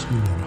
محظورة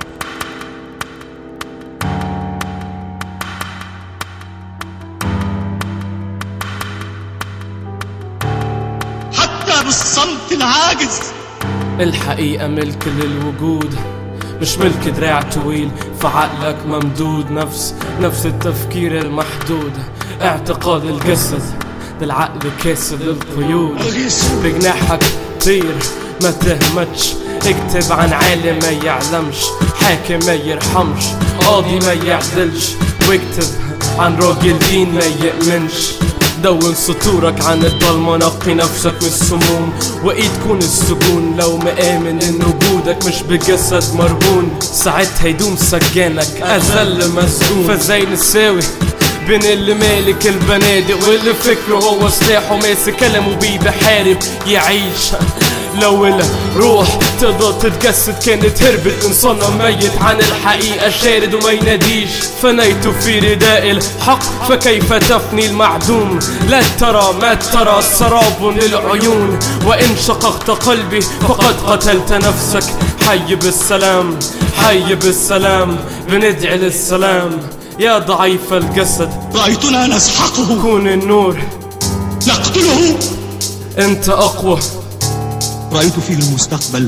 حتى بالصمت العاجز الحقيقة ملك للوجود مش ملك دراع طويل فعقلك ممدود نفس نفس التفكير المحدود اعتقاد الجسد بالعقل كاسد القيود الغيث بجناحك طير ما تهمتش اكتب عن عالم ما يعلمش حاكم ما يرحمش قاضي ما يعدلش واكتب عن راجل دين ما يأمنش دون سطورك عن الضلمة نقي نفسك من السموم وايد تكون السجون لو مآمن ان وجودك مش بجسد مرهون ساعتها يدوم سجانك اذل مسجون فازاي نساوي بين اللي مالك البنادق واللي فكره هو سلاحه ماسك كلامه بيه بحارب يعيش لو الروح تقدر تتجسد كانت هربت انسانة ميت عن الحقيقة شارد وما يناديش فنيت في رداء الحق فكيف تفني المعدوم لا ترى ما ترى سراب للعيون وإن شققت قلبي فقد قتلت نفسك حي بالسلام حي بالسلام بندعي للسلام يا ضعيف الجسد رأيتنا نسحقه كون النور نقتله انت اقوى رأيت فيه المستقبل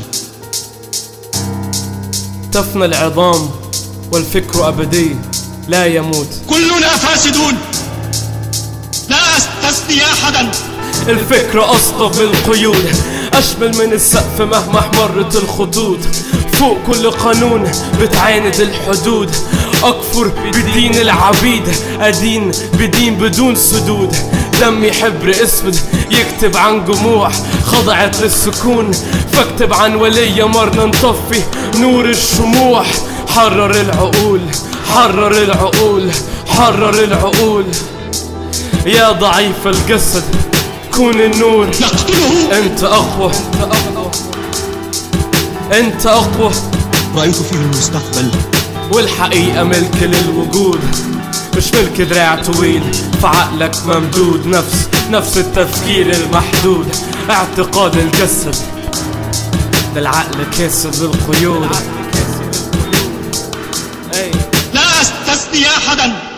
تفنى العظام والفكر ابدي لا يموت كلنا فاسدون لا أستثني أحدا الفكرة أصطف من القيود أشمل من السقف مهما احمرت الخطوط فوق كل قانون بتعاند الحدود أكفر بدين العبيد أدين بدين بدون سدود دمي حبر اسود يكتب عن جموع خضعت للسكون فاكتب عن ولية مرنا نطفي نور الشموع حرر العقول حرر العقول حرر العقول يا ضعيف الجسد كون النور نقتله انت اقوى انت اقوى رأيت فيه المستقبل والحقيقة ملك للوجود مش ملك دراع طويل فعقلك ممدود نفس نفس التفكير المحدود اعتقاد الجسد للعقل كاسد للقيود لا أستثني أحدا